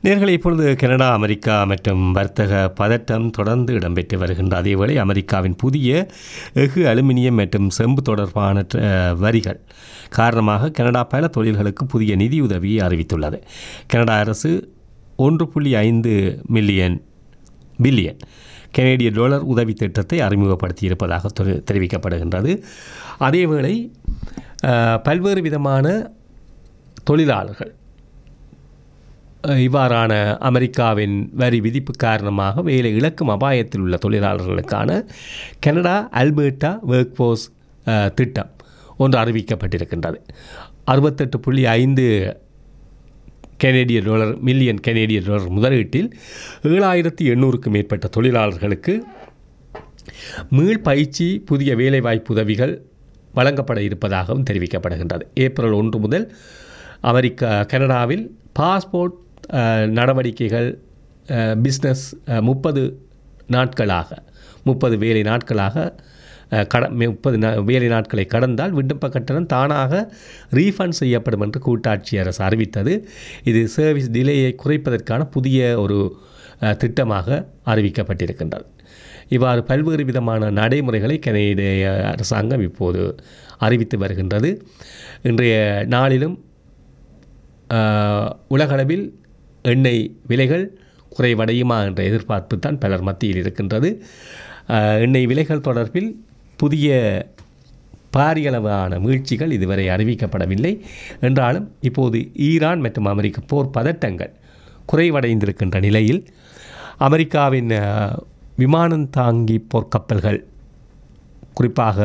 நேர்களை இப்பொழுது Canada America மற்றும் வர்த்தக பதட்டம் தொடர்ந்து இடம்பெற்று வருகின்ற அதேவேளை அமெரிக்காவின் புதிய எஃகு அலுமினியம் மற்றும் செம்பு தொடர்பான அஹ், வரிகள் காரணமாக கனடா பல தொழில்களுக்கு புதிய நிதியுதவியை அறிவித்துள்ளது கனடா அரசு ஒன்று புள்ளி ஐந்து மில்லியன் பில்லியன் கனேடிய டாலர் உதவி திட்டத்தை அறிமுகப்படுத்தியிருப்பதாக தெரி- தெரிவிக்கப்படுகின்றது அதேவேளை அஹ், பல்வேறு விதமான தொழிலாளர்கள் அஹ், இவ்வாறான அமெரிக்காவின் வரி விதிப்பு காரணமாக வேலை இழக்கும் அபாயத்தில் உள்ள தொழிலாளர்களுக்கான கனடா அல்பர்ட்டா ஒர்க் ஃபோர்ஸ் திட்டம் ஒன்று அறிவிக்கப்பட்டிருக்கின்றது அறுபத்தெட்டு புள்ளி ஐந்து கனேடிய டாலர் மில்லியன் கனேடிய டாலர் முதலீட்டில் ஏழாயிரத்தி எண்ணூறுக்கும் மேற்பட்ட தொழிலாளர்களுக்கு மீள் பயிற்சி புதிய வேலைவாய்ப்பு உதவிகள் வழங்கப்பட இருப்பதாகவும் தெரிவிக்கப்படுகின்றது ஏப்ரல் ஒன்று முதல் அமெரிக்கா கனடாவில் பாஸ்போர்ட் அஹ், நடவடிக்கைகள் பிஸ்னஸ் முப்பது நாட்களாக முப்பது வேலை நாட்களாக அஹ், கட முப்பது நா வேலை நாட்களை கடந்தால் விண்ணப்ப கட்டணம் தானாக ரீஃபண்ட் செய்யப்படும் என்று கூட்டாட்சி அரசு அறிவித்தது இது சர்வீஸ் டிலேயை குறைப்பதற்கான புதிய ஒரு அஹ், திட்டமாக அறிவிக்கப்பட்டிருக்கின்றது இவ்வாறு பல்வேறு விதமான நடைமுறைகளை கனேடிய அரசாங்கம் இப்போது அறிவித்து வருகின்றது இன்றைய நாளிலும் ஆஹ், உலகளவில் எண்ணெய் விலைகள் குறைவடையுமா என்ற எதிர்பார்ப்பு தான் பலர் மத்தியில் இருக்கின்றது ஆஹ், எண்ணெய் விலைகள் தொடர்பில் புதிய பாரியளவான வீழ்ச்சிகள் இதுவரை அறிவிக்கப்படவில்லை என்றாலும் இப்போது ஈரான் மற்றும் அமெரிக்க போர் பதட்டங்கள் குறைவடைந்திருக்கின்ற நிலையில் அமெரிக்காவின் ஆஹ், விமானம் தாங்கி போர்க்கப்பல்கள் குறிப்பாக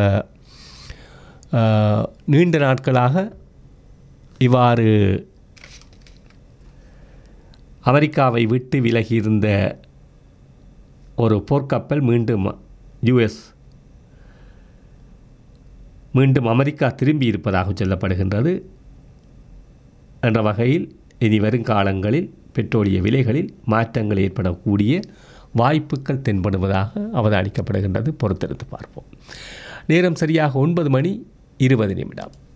ஆஹ், நீண்ட நாட்களாக இவ்வாறு அமெரிக்காவை விட்டு விலகியிருந்த ஒரு போர்க்கப்பல் மீண்டும் யுஎஸ் மீண்டும் அமெரிக்கா திரும்பி இருப்பதாக சொல்லப்படுகின்றது என்ற வகையில் இனி வருங்காலங்களில் பெட்ரோலிய விலைகளில் மாற்றங்கள் ஏற்படக்கூடிய வாய்ப்புகள் தென்படுவதாக அவதானிக்கப்படுகின்றது பொறுத்திருந்து பார்ப்போம் நேரம் சரியாக ஒன்பது மணி இருபது நிமிடம்